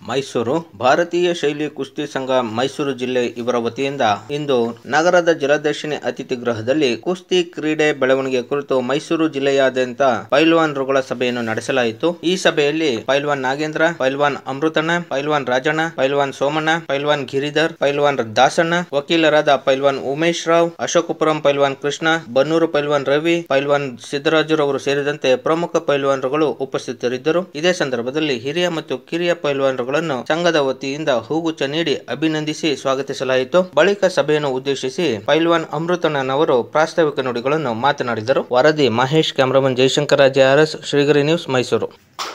ಮೈಸೂರು ಭಾರತೀಯ ಶೈಲಿ ಕುಸ್ತಿ ಸಂಘ ಮೈಸೂರು ಜಿಲ್ಲೆ ಇವರ ವತಿಯಿಂದ ಇಂದು ನಗರದ ಜಲದರ್ಶಿನಿ ಅತಿಥಿ ಗೃಹದಲ್ಲಿ ಕುಸ್ತಿ ಕ್ರೀಡೆ ಬೆಳವಣಿಗೆ ಕುರಿತು ಮೈಸೂರು ಜಿಲ್ಲೆಯಾದ್ಯಂತ ಪೈಲ್ವಾನ್ರುಗಳ ಸಭೆಯನ್ನು ನಡೆಸಲಾಯಿತು ಈ ಸಭೆಯಲ್ಲಿ ಪೈಲ್ವಾನ್ ನಾಗೇಂದ್ರ ಪೈಲ್ವಾನ್ ಅಮೃತಣ್ಣ ಪೈಲ್ವಾನ್ ರಾಜಣ್ಣ ಪೈಲ್ವಾನ್ ಸೋಮಣ್ಣ ಪೈಲ್ವಾನ್ ಗಿರಿಧರ್ ಪೈಲ್ವಾನ್ ದಾಸಣ್ಣ ವಕೀಲರಾದ ಪೈಲ್ವಾನ್ ಉಮೇಶ್ ರಾವ್ ಅಶೋಕಪುರಂ ಪೈಲ್ವಾನ್ ಕೃಷ್ಣ ಬನ್ನೂರು ಪೈಲ್ವಾನ್ ರವಿ ಪೈಲ್ವಾನ್ ಸಿದ್ದರಾಜುರವರು ಸೇರಿದಂತೆ ಪ್ರಮುಖ ಪೈಲ್ವಾನ್ರುಗಳು ಉಪಸ್ಥಿತರಿದ್ದರು ಇದೇ ಸಂದರ್ಭದಲ್ಲಿ ಹಿರಿಯ ಮತ್ತು ಕಿರಿಯ ಪೈಲ್ವಾನ್ರುಗಳನ್ನು ಸಂಘದ ವತಿಯಿಂದ ಹೂಗುಚ್ಛ ನೀಡಿ ಅಭಿನಂದಿಸಿ ಸ್ವಾಗತಿಸಲಾಯಿತು ಬಳಿಕ ಸಭೆಯನ್ನು ಉದ್ದೇಶಿಸಿ ಪೈಲ್ವಾನ್ ಅಮೃತಣ್ಣನವರು ಪ್ರಾಸ್ತಾವಿಕ ನುಡಿಗಳನ್ನು ಮಾತನಾಡಿದರು ವರದಿ ಮಹೇಶ್ ಕ್ಯಾಮರಾಮನ್ ಜಯಶಂಕರ ಜೆಆರ್ಎಸ್ ಶ್ರೀಗರಿ ನ್ಯೂಸ್ ಮೈಸೂರು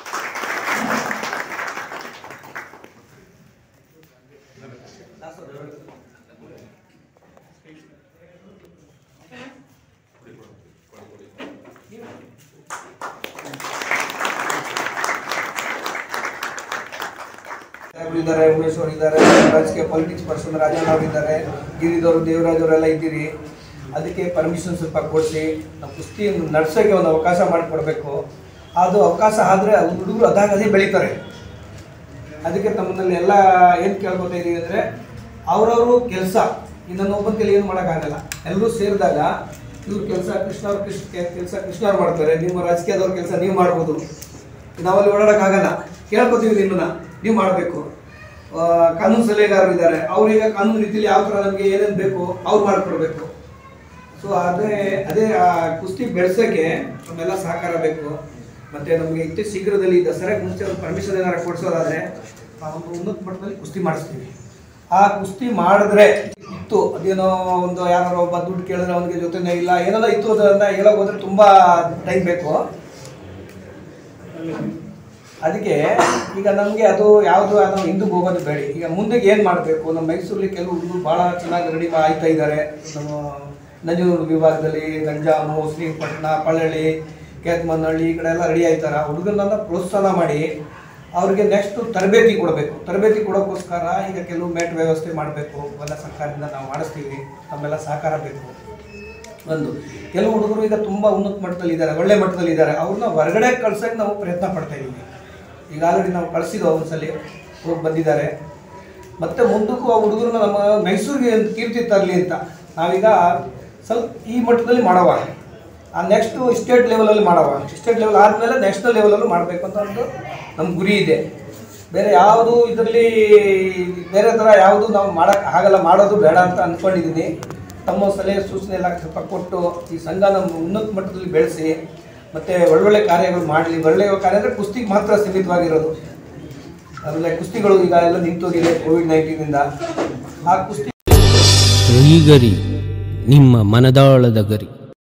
ಸಾಹೇಬ್ರು ಇದ್ದಾರೆ ಉಮೇಶ್ ಅವರು ಇದ್ದಾರೆ ರಾಜಕೀಯ ಪೊಲಿಟಿಕ್ಸ್ ಪರ್ಸನ್ ರಾಜಣ್ಣ ಅವರು ಇದ್ದಾರೆ ಗಿರಿದವರು ದೇವರಾಜ್ ಅವರೆಲ್ಲ ಇದ್ದೀರಿ ಅದಕ್ಕೆ ಪರ್ಮಿಷನ್ ಸ್ವಲ್ಪ ಕೊಡಿಸಿ ನಾವು ಕುಸ್ತಿ ನಡ್ಸೋಕ್ಕೆ ಒಂದು ಅವಕಾಶ ಮಾಡಿಕೊಡ್ಬೇಕು ಅದು ಅವಕಾಶ ಆದರೆ ಹುಡುಗರು ಅದಾಗದೇ ಬೆಳೀತಾರೆ ಅದಕ್ಕೆ ತಮ್ಮಲ್ಲಿ ಎಲ್ಲ ಏನು ಕೇಳ್ಕೊತಾ ಇದೀವಿ ಅಂದರೆ ಅವ್ರವರು ಕೆಲಸ ಇನ್ನೊಂದು ಒಬ್ಬನ ಕೈಲಿ ಏನು ಮಾಡೋಕ್ಕಾಗಲ್ಲ ಎಲ್ಲರೂ ಸೇರಿದಾಗ ಇವ್ರ ಕೆಲಸ ಕೃಷ್ಣ ಅವ್ರ ಕೃಷ್ಣ ಕೆಲಸ ಕೃಷ್ಣ ಅವ್ರು ಮಾಡ್ತಾರೆ ನಿಮ್ಮ ರಾಜಕೀಯದವ್ರ ಕೆಲಸ ನೀವು ಮಾಡ್ಬೋದು ನಾವಲ್ಲಿ ಓಡಾಡೋಕ್ಕಾಗಲ್ಲ ಕೇಳ್ಕೊತೀವಿ ನಿಮ್ಮನ್ನ ನೀವು ಮಾಡಬೇಕು ಕಾನೂನು ಸಲಹೆಗಾರರು ಇದ್ದಾರೆ ಅವ್ರೀಗ ಕಾನೂನು ರೀತಿಯಲ್ಲಿ ಯಾವ ಥರ ನಮಗೆ ಏನೇನು ಬೇಕು ಅವ್ರು ಮಾಡಿಕೊಡ್ಬೇಕು ಸೊ ಅದೇ ಅದೇ ಆ ಕುಸ್ತಿ ಬೆಳೆಸೋಕ್ಕೆ ನಮ್ಮೆಲ್ಲ ಸಹಕಾರ ಬೇಕು ಮತ್ತೆ ನಮಗೆ ಇಷ್ಟು ಶೀಘ್ರದಲ್ಲಿ ದಸರಾಕ್ಕೆ ಮುಂಚೆ ಒಂದು ಪರ್ಮಿಷನ್ ಏನಾರು ಕೊಡಿಸೋದಾದ್ರೆ ಆ ಒಂದು ಉನ್ನತ ಮಟ್ಟದಲ್ಲಿ ಕುಸ್ತಿ ಮಾಡಿಸ್ತೀವಿ ಆ ಕುಸ್ತಿ ಮಾಡಿದ್ರೆ ಇತ್ತು ಅದೇನೋ ಒಂದು ಯಾರೋ ಒಬ್ಬ ದುಡ್ಡು ಕೇಳಿದ್ರೆ ಅವನಿಗೆ ಜೊತೆನೇ ಇಲ್ಲ ಏನೆಲ್ಲ ಇತ್ತು ಅದನ್ನ ಹೇಳಕ್ ಹೋದ್ರೆ ತುಂಬಾ ಟೈಮ್ ಬೇಕು ಅದಕ್ಕೆ ಈಗ ನಮಗೆ ಅದು ಯಾವುದು ನಾವು ಹಿಂದಕ್ಕೆ ಹೋಗೋದು ಬೇಡ ಈಗ ಮುಂದಕ್ಕೆ ಏನು ಮಾಡಬೇಕು ನಮ್ಮ ಮೈಸೂರಲ್ಲಿ ಕೆಲವು ಹುಡುಗರು ಭಾಳ ಚೆನ್ನಾಗಿ ರೆಡಿ ಆಯ್ತಾ ಇದ್ದಾರೆ ನಮ್ಮ ನಂಜನಗೂಡು ವಿಭಾಗದಲ್ಲಿ ಗಂಜಾಮು ಶ್ರೀಪಟ್ಟಣ ಪಳ್ಳಳ್ಳಿ ಕೇತ್ಮನಹಳ್ಳಿ ಈ ಕಡೆ ಎಲ್ಲ ರೆಡಿ ಆಯ್ತಾರೆ ಹುಡುಗರನ್ನ ಪ್ರೋತ್ಸಾಹ ಮಾಡಿ ಅವ್ರಿಗೆ ನೆಕ್ಸ್ಟ್ ತರಬೇತಿ ಕೊಡಬೇಕು ತರಬೇತಿ ಕೊಡೋಕ್ಕೋಸ್ಕರ ಈಗ ಕೆಲವು ಮ್ಯಾಟ್ ವ್ಯವಸ್ಥೆ ಮಾಡಬೇಕು ಎಲ್ಲ ಸರ್ಕಾರದಿಂದ ನಾವು ಮಾಡಿಸ್ತೀವಿ ನಮ್ಮೆಲ್ಲ ಸಹಕಾರ ಬೇಕು ಒಂದು ಕೆಲವು ಹುಡುಗರು ಈಗ ತುಂಬ ಉನ್ನತ ಮಟ್ಟದಲ್ಲಿ ಇದ್ದಾರೆ ಒಳ್ಳೆ ಮಟ್ಟದಲ್ಲಿ ಇದ್ದಾರೆ ಅವ್ರನ್ನ ಹೊರಗಡೆ ಕಳ್ಸೋಕೆ ನಾವು ಪ್ರಯತ್ನ ಪಡ್ತಾ ಇದ್ದೀವಿ ಈಗ ಆಲ್ರೆಡಿ ನಾವು ಕಳಿಸಿದ್ವು ಒಂದ್ಸಲಿ ಹೋಗಿ ಬಂದಿದ್ದಾರೆ ಮತ್ತೆ ಮುಂದಕ್ಕೂ ಆ ಹುಡುಗರನ್ನ ನಮ್ಮ ಮೈಸೂರಿಗೆ ಒಂದು ಕೀರ್ತಿ ತರಲಿ ಅಂತ ನಾವೀಗ ಸ್ವಲ್ಪ ಈ ಮಟ್ಟದಲ್ಲಿ ಮಾಡವ ಆ ನೆಕ್ಸ್ಟ್ ಸ್ಟೇಟ್ ಲೆವೆಲಲ್ಲಿ ಮಾಡವ ಸ್ಟೇಟ್ ಲೆವೆಲ್ ಆದಮೇಲೆ ನ್ಯಾಷನಲ್ ಲೆವೆಲಲ್ಲೂ ಮಾಡಬೇಕು ಅಂತ ಒಂದು ನಮ್ಮ ಗುರಿ ಇದೆ ಬೇರೆ ಯಾವುದು ಇದರಲ್ಲಿ ಬೇರೆ ಥರ ಯಾವುದು ನಾವು ಮಾಡೋಕ್ಕೆ ಆಗಲ್ಲ ಮಾಡೋದು ಬೇಡ ಅಂತ ಅಂದ್ಕೊಂಡಿದ್ದೀನಿ ತಮ್ಮ ಸಲಹೆ ಸೂಚನೆ ಎಲ್ಲ ಸ್ವಲ್ಪ ಕೊಟ್ಟು ಈ ಸಂಘ ನಮ್ಮ ಉನ್ನತ ಮಟ್ಟದಲ್ಲಿ ಬೆಳೆಸಿ ಮತ್ತು ಒಳ್ಳೊಳ್ಳೆ ಕಾರ್ಯಗಳು ಮಾಡಲಿ ಒಳ್ಳೆಯ ಕಾರ್ಯ ಅಂದರೆ ಕುಸ್ತಿಗೆ ಮಾತ್ರ ಸೀಮಿತವಾಗಿರೋದು ಆಮೇಲೆ ಕುಸ್ತಿಗಳು ಈಗ ಎಲ್ಲ ನಿಂತೋಗಿದೆ ಕೋವಿಡ್ ನೈನ್ಟೀನಿಂದ ಆ ಕುಸ್ತಿ ಶ್ರೀಗರಿ ನಿಮ್ಮ ಮನದಾಳದ ಗರಿ